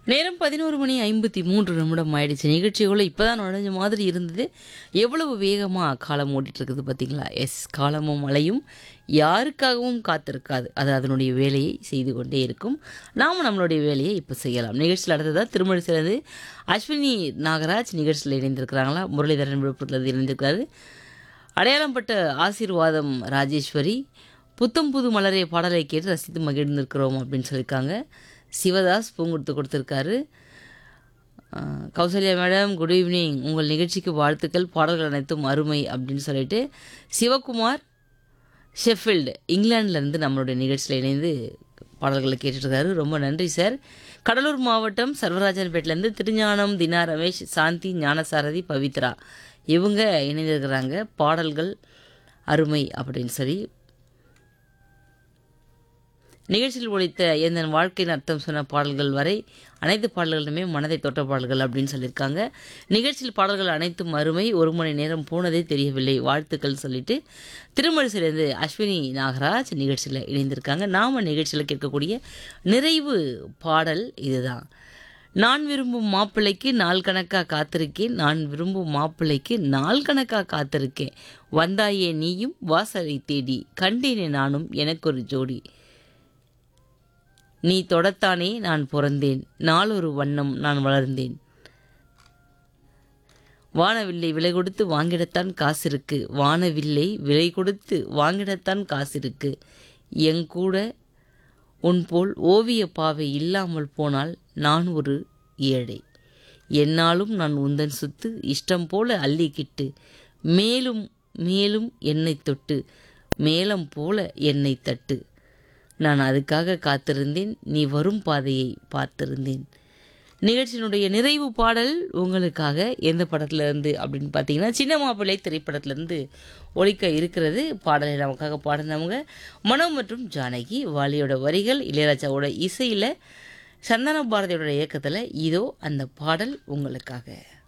நேரம் பதினோரு மணி ஐம்பத்தி மூன்று நிமிடம் ஆயிடுச்சு நிகழ்ச்சிக்குள்ள இப்போதான் நுழைஞ்ச மாதிரி இருந்தது எவ்வளவு வேகமாக காலம் ஓடிட்டு இருக்குது பார்த்தீங்களா எஸ் காலமும் மழையும் யாருக்காகவும் காத்திருக்காது அது அதனுடைய வேலையை செய்து கொண்டே இருக்கும் நாம் நம்மளுடைய வேலையை இப்போ செய்யலாம் நிகழ்ச்சியில் அடுத்ததாக திருமணி சிறந்து அஸ்வினி நாகராஜ் நிகழ்ச்சியில் இணைந்திருக்கிறாங்களா முரளிதரன் விழுப்புரத்தில் இணைந்திருக்கிறாரு அடையாளம் பட்ட ஆசீர்வாதம் ராஜேஸ்வரி புத்தம் புது மலரே பாடலை கேட்டு ரசித்து மகிழ்ந்திருக்கிறோம் அப்படின்னு சொல்லியிருக்காங்க சிவதாஸ் பூங்குடுத்து கொடுத்துருக்காரு அஹ், கௌசல்யா மேடம் குட் ஈவினிங் உங்கள் நிகழ்ச்சிக்கு வாழ்த்துக்கள் பாடல்கள் அனைத்தும் அருமை அப்படின்னு சொல்லிட்டு சிவகுமார் ஷெஃபீல்டு இங்கிலாந்துலேருந்து நம்மளுடைய நிகழ்ச்சியில் இணைந்து பாடல்களை கேட்டுட்ருக்காரு ரொம்ப நன்றி சார் கடலூர் மாவட்டம் சர்வராஜன்பேட்டிலேருந்து திருஞானம் தினா ரமேஷ் சாந்தி ஞானசாரதி பவித்ரா இவங்க இணைந்திருக்கிறாங்க பாடல்கள் அருமை அப்படின்னு சொல்லி நிகழ்ச்சியில் ஒழித்த எந்த வாழ்க்கையின் அர்த்தம் சொன்ன பாடல்கள் வரை அனைத்து பாடல்களுமே மனதை தொட்ட பாடல்கள் அப்படின்னு சொல்லியிருக்காங்க நிகழ்ச்சியில் பாடல்கள் அனைத்தும் அருமை ஒரு மணி நேரம் போனதே தெரியவில்லை வாழ்த்துக்கள் சொல்லிட்டு திருமழிசிலிருந்து அஸ்வினி நாகராஜ் நிகழ்ச்சியில் இணைந்திருக்காங்க நாம் நிகழ்ச்சியில் கேட்கக்கூடிய நிறைவு பாடல் இதுதான் நான் விரும்பும் மாப்பிள்ளைக்கு நாள் கணக்காக காத்திருக்கேன் நான் விரும்பும் மாப்பிள்ளைக்கு நாள் கணக்காக காத்திருக்கேன் வந்தாயே நீயும் வாசலை தேடி கண்டேனே நானும் எனக்கொரு ஜோடி நீ தொடத்தானே நான் பிறந்தேன் நாளொரு வண்ணம் நான் வளர்ந்தேன் வானவில்லை விலை கொடுத்து வாங்கிடத்தான் காசு இருக்கு வானவில்லை விலை கொடுத்து வாங்கிடத்தான் காசு இருக்கு என் கூட உன் போல் ஓவிய பாவை இல்லாமல் போனால் நான் ஒரு ஏழை என்னாலும் நான் உந்தன் சுத்து இஷ்டம் போல அள்ளிக்கிட்டு மேலும் மேலும் என்னை தொட்டு மேலம் போல என்னை தட்டு நான் அதுக்காக காத்திருந்தேன் நீ வரும் பாதையை பார்த்திருந்தேன் நிகழ்ச்சியினுடைய நிறைவு பாடல் உங்களுக்காக எந்த படத்துல இருந்து அப்படின்னு பார்த்தீங்கன்னா சின்ன மாப்பிள்ளை திரைப்படத்திலிருந்து ஒழிக்க இருக்கிறது பாடலை நமக்காக பாடினவங்க மனோ மற்றும் ஜானகி வாலியோட வரிகள் இளையராஜாவோட இசையில் சந்தன பாரதியோட இயக்கத்தில் இதோ அந்த பாடல் உங்களுக்காக